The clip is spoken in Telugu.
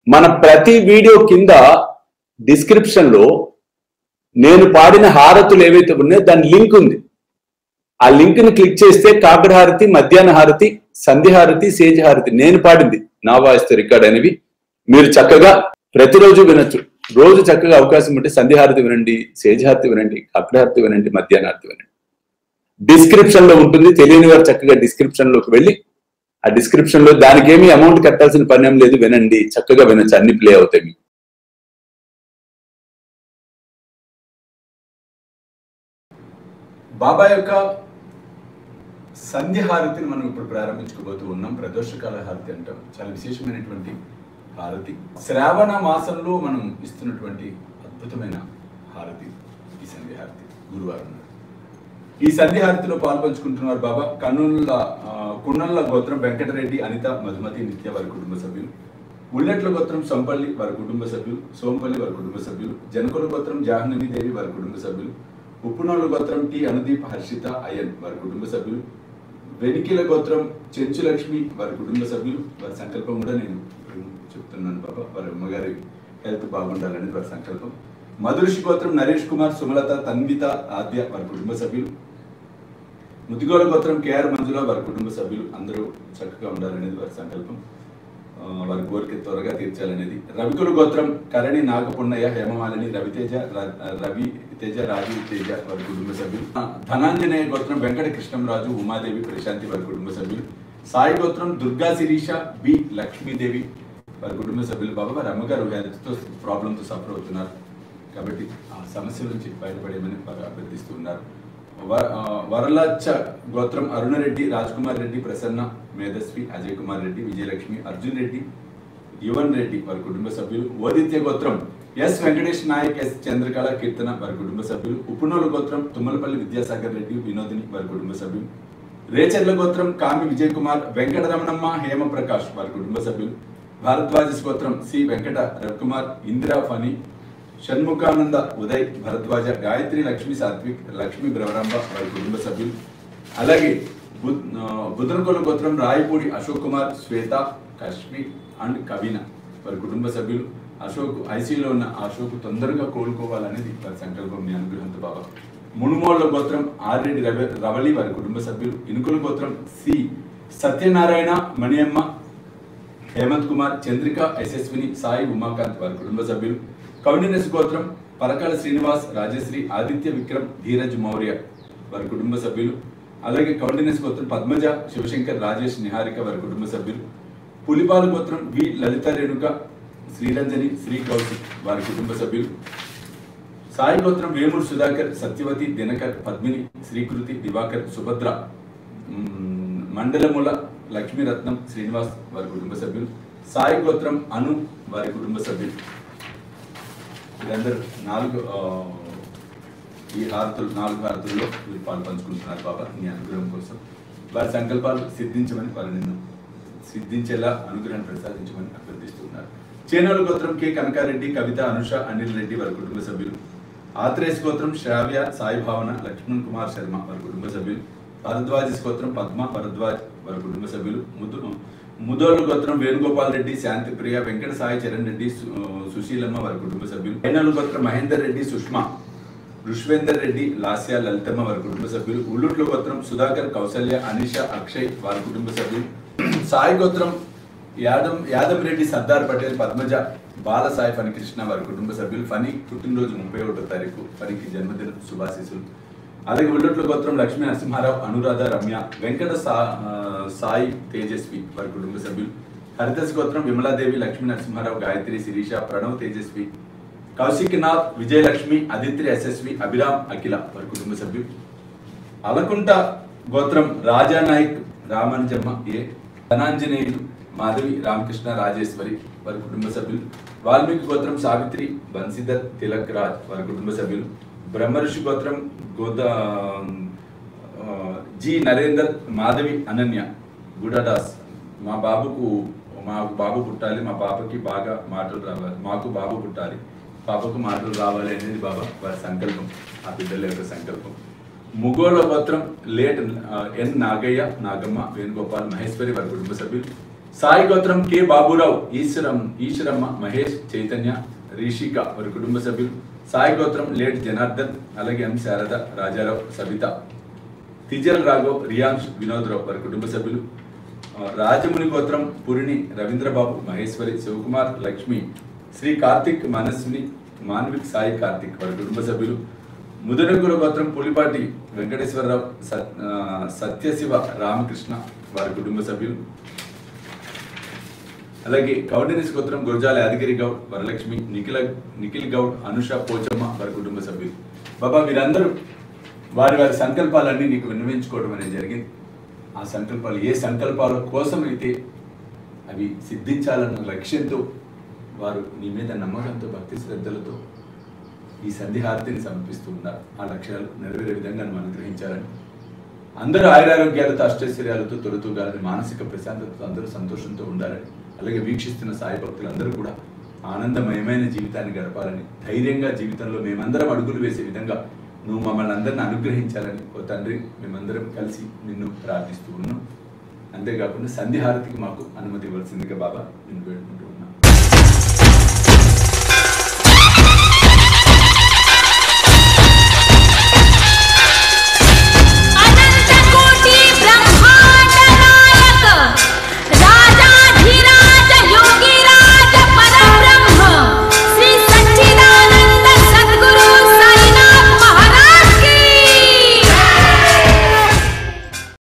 మన ప్రతి వీడియో కింద డిస్క్రిప్షన్ లో నేను పాడిన హారతులు ఏవైతే ఉన్నాయో దాని లింక్ ఉంది ఆ లింక్ ని క్లిక్ చేస్తే కాకడ హారతి మధ్యాహ్న హారతి సంధ్య హారతి సేజ్ హారతి నేను పాడింది నా వాయిస్ తో రికార్డ్ అనేవి మీరు చక్కగా ప్రతిరోజు వినొచ్చు రోజు చక్కగా అవకాశం ఉంటే సంధ్య హారతి వినండి సేజ్ హారతి వినండి కాకడ హారతి వినండి మధ్యాహ్న హారతి వినండి డిస్క్రిప్షన్ లో ఉంటుంది తెలియని వారు చక్కగా డిస్క్రిప్షన్ లోకి వెళ్ళి ఆ డిస్క్రిప్షన్ లో దానికి ఏమీ అమౌంట్ కట్టాల్సిన పని ఏం లేదు వినండి చక్కగా వినొచ్చు అన్ని ప్లే అవుతాయి మీకు బాబా యొక్క సంధ్య హారతిని మనం ఇప్పుడు ప్రారంభించుకోబోతూ ఉన్నాం ప్రదోషకాల హారతి అంటాం చాలా విశేషమైనటువంటి హారతి శ్రావణ మాసంలో మనం ఇస్తున్నటువంటి అద్భుతమైన హారతి ఈ సంధ్య హారతి గురువారం నాడు. ఈ సంధ్య హారతిలో పాల్పంచుకుంటున్నారు బాబా కర్నూలుల ఆ, కుండల గోత్రం వెంకటరెడ్డి అనిత మధుమతి నిత్య వారి కుటుంబ సభ్యులు ఉల్లెట్ల గోత్రం సంపల్లి వారి కుటుంబ సభ్యులు సోంపల్లి వారి కుటుంబ సభ్యులు జనకుల గోత్రం జాహ్నవి దేవి వారి కుటుంబ సభ్యులు ఉప్పునోళ్ళ గోత్రం టి అనుదీప్ హర్షిత అయ్యన్ వారి కుటుంబ సభ్యులు వెనికిల గోత్రం చెంచు లక్ష్మి వారి కుటుంబ సభ్యులు వారి సంకల్పం కూడా నేను చెప్తున్నాను బాబా వారి అమ్మగారి హెల్త్ బాగుండాలని వారి సంకల్పం మధురిషి గోత్రం నరేష్ కుమార్ సుమలత తన్విత ఆద్య వారి కుటుంబ సభ్యులు ముదిగోల గోత్రం కేఆర్ మంజుల వారి కుటుంబ సభ్యులు అందరూ చక్కగా ఉండాలనేది వారి సంకల్పం ఆ, వారి కోరిక త్వరగా తీర్చాలనేది రవికుల గోత్రం కరణి నాగపున్నయ్య హేమమాలిని రవితేజ ర- రవి తేజ రాజు తేజ వారి కుటుంబ సభ్యులు ఆ, ధనాంజనేయ గోత్రం వెంకట కృష్ణంరాజు ఉమాదేవి ప్రశాంతి వారి కుటుంబ సభ్యులు సాయి గోత్రం దుర్గా శిరీష బి లక్ష్మీదేవి వారి కుటుంబ సభ్యులు బాబా వారి అమ్మగారు హెల్త్తో ప్రాబ్లంతో సఫర్ అవుతున్నారు కాబట్టి ఆ సమస్య నుంచి బయటపడేయమని వారు అభ్యర్థిస్తూ ఉన్నారు వ- ఆ, వరలచ్చ గోత్రం అరుణరెడ్డి రాజ్ కుమార్ రెడ్డి ప్రసన్న మేధస్వి అజయ్ కుమార్ రెడ్డి విజయలక్ష్మి అర్జున్ రెడ్డి యువన్ రెడ్డి వారి కుటుంబ సభ్యులు ఓదిత్య గోత్రం ఎస్ వెంకటేష్ నాయక్ ఎస్ చంద్రకళ కీర్తన వారి కుటుంబ సభ్యులు ఉప్పునోలు గోత్రం తుమ్మలపల్లి విద్యాసాగర్ రెడ్డి వినోదిని వారి కుటుంబ సభ్యులు రేచర్ల గోత్రం కామి విజయ్ కుమార్ వెంకటరమణమ్మ హేమప్రకాష్ వారి కుటుంబ సభ్యులు భారద్వాజ గోత్రం సి వెంకట రవికుమార్ ఇందిరా ఫణి షణ్ముఖానంద ఉదయ్ భరద్వాజ గాయత్రి లక్ష్మి సాత్విక్ లక్ష్మి బ్రవరాంబ వారి కుటుంబ సభ్యులు అలాగే బుద్- ఆ, బుధనకొల గోత్రం రాయపూడి అశోక్ కుమార్ శ్వేత కశ్మీర్ అండ్ కవిన వారి కుటుంబ సభ్యులు అశోక్ ఐసీలో ఉన్న అశోక్ తొందరగా కోలుకోవాలనేది వారి సంకల్పం మీ అనుగ్రహంతో బాబా మునుమోళ్ళ గోత్రం ఆర్రెడ్డి రవి రవలి వారి కుటుంబ సభ్యులు ఇనుకుల గోత్రం సి సత్యనారాయణ మణియమ్మ హేమంత్ కుమార్ చంద్రిక యశస్విని సాయి ఉమాకాంత్ వారి కుటుంబ సభ్యులు కౌండినస్ గోత్రం పరకాల శ్రీనివాస్ రాజశ్రీ ఆదిత్య విక్రమ్ ధీరజ్ మౌర్య వారి కుటుంబ సభ్యులు అలాగే కౌండినస్ గోత్రం పద్మజ శివశంకర్ రాజేష్ నిహారిక వారి కుటుంబ సభ్యులు పులిపాలు గోత్రం వి లలిత రేణుక శ్రీరంజని శ్రీ కౌశిక్ వారి కుటుంబ సభ్యులు సాయి గోత్రం వేమూరు సుధాకర్ సత్యవతి దినకర్ పద్మిని శ్రీకృతి దివాకర్ సుభద్ర మ్మ్, మండలముల లక్ష్మీరత్నం శ్రీనివాస్ వారి కుటుంబ సభ్యులు సాయి గోత్రం అను వారి కుటుంబ సభ్యులు వీరందరూ నాలుగు ఆ, ఈ హారతులు నాలుగు హారతుల్లో వీరు పాలు పంచుకుంటున్నారు బాబా మీ అనుగ్రహం కోసం వారి సంకల్పాలు సిద్ధించమని వారు నిన్ను సిద్ధించేలా అనుగ్రహాన్ని ప్రసాదించమని అభ్యర్థిస్తున్నారు చేనోలు గోత్రం కె కనకారెడ్డి కవిత అనుష అనిల్ రెడ్డి వారి కుటుంబ సభ్యులు ఆత్రేయస్ గోత్రం శ్రావ్య సాయి భావన లక్ష్మణ్ కుమార్ శర్మ వారి కుటుంబ సభ్యులు భరద్వాజ గోత్రం పద్మ భరద్వాజ్ వారి కుటుంబ సభ్యులు ముదు ముదోలు గోత్రం వేణుగోపాల్ రెడ్డి శాంతి ప్రియ వెంకట సాయి చరణ్ రెడ్డి సు- సుశీలమ్మ వారి కుటుంబ సభ్యులు అయినలు గోత్రం మహేందర్ రెడ్డి సుష్మా రుష్వేందర్ రెడ్డి లాస్య లలితమ్మ వారి కుటుంబ సభ్యులు ఉల్లుట్ల గోత్రం సుధాకర్ కౌసల్య అనిష అక్షయ్ వారి కుటుంబ సభ్యులు సాయి గోత్రం యాదం యాదం రెడ్డి సర్దార్ పటేల్ పద్మజ బాల సాయి ఫణి కృష్ణ వారి కుటుంబ సభ్యులు ఫణి పుట్టినరోజు ముప్పై ఒకటో తారీఖు ఫణికి జన్మదిన శుభాశీసులు అలాగే ఉల్లట్ల గోత్రం లక్ష్మీ నరసింహారావు అనురాధ రమ్య వెంకట సా ఆ, సాయి తేజస్వి వారి కుటుంబ సభ్యులు హరిదస్ గోత్రం విమలాదేవి లక్ష్మీ నరసింహారావు గాయత్రి శిరీష ప్రణవ్ తేజస్వి కౌశిక్ నాథ్ విజయలక్ష్మి అదిత్రి యశస్వి అభిరామ్ అఖిల వారి కుటుంబ సభ్యులు అలకుంట గోత్రం రాజా నాయక్ రామానుజమ్మ ఏ ధనాంజనేయులు మాధవి రామకృష్ణ రాజేశ్వరి వారి కుటుంబ సభ్యులు వాల్మీకి గోత్రం సావిత్రి బన్సిధర్ తిలక్ రాజ్ వారి కుటుంబ సభ్యులు బ్రహ్మర్షి గోత్రం గోదా ఆ, జి నరేందర్ మాధవి అనన్య గుడాదాస్ మా బాబుకు మా బాబు పుట్టాలి మా పాపకి బాగా మాటలు రావాలి మాకు బాబు పుట్టాలి పాపకు మాటలు రావాలి అనేది బాబా వారి సంకల్పం ఆ బిడ్డల యొక్క సంకల్పం ముగోళ గోత్రం లేట్ ఆ, ఎన్ నాగయ్య నాగమ్మ వేణుగోపాల్ మహేశ్వరి వారి కుటుంబ సభ్యులు సాయి గోత్రం కె బాబురావు ఈశ్వరం ఈశ్వరమ్మ మహేష్ చైతన్య రిషిక వారి కుటుంబ సభ్యులు సాయి గోత్రం లేట్ జనార్దన్ అలాగే ఎం శారద రాజారావు సబిత తిజల్ రాఘవ్ రియాంష్ వినోద్రావు వారి కుటుంబ సభ్యులు ఆ, రాజముని గోత్రం పురిని రవీంద్రబాబు మహేశ్వరి శివకుమార్ లక్ష్మి శ్రీ కార్తిక్ మనస్విని మాన్విక్ సాయి కార్తిక్ వారి కుటుంబ సభ్యులు ముదనగుల గోత్రం పులిపాటి వెంకటేశ్వరరావు సత్- ఆ, సత్యశివ రామకృష్ణ వారి కుటుంబ సభ్యులు అలాగే కౌండినిస్ గోత్రం గురజాల యాదగిరి గౌడ్ వరలక్ష్మి నిఖిల నిఖిల్ గౌడ్ అనుష పోచమ్మ వారి కుటుంబ సభ్యులు బాబా మీరందరూ వారి వారి సంకల్పాలన్నీ నీకు విన్నవించుకోవడం అనేది జరిగింది ఆ సంకల్పాలు ఏ సంకల్పాల కోసం అయితే అవి సిద్ధించాలన్న లక్ష్యంతో వారు నీ మీద నమ్మకంతో భక్తి శ్రద్ధలతో ఈ సంధిహారతిని సమర్పిస్తూ ఉన్నారు ఆ లక్ష్యాలు నెరవేరే విధంగా నువ్వు అనుగ్రహించాలని అందరూ ఆయురారోగ్యాలతో అష్టైశ్వర్యాలతో తొలుతూగాలని మానసిక ప్రశాంతతతో అందరూ సంతోషంతో ఉండాలని అలాగే వీక్షిస్తున్న సాయి భక్తులందరూ కూడా ఆనందమయమైన జీవితాన్ని గడపాలని ధైర్యంగా జీవితంలో మేమందరం అడుగులు వేసే విధంగా నువ్వు మమ్మల్ని అందరిని అనుగ్రహించాలని ఓ తండ్రి మేమందరం కలిసి నిన్ను ప్రార్థిస్తూ ఉన్నాం అంతేకాకుండా సంధిహారతికి మాకు అనుమతి ఇవ్వాల్సిందిగా బాబా నిన్ను వేడుకుంటూ ఉన్నాం.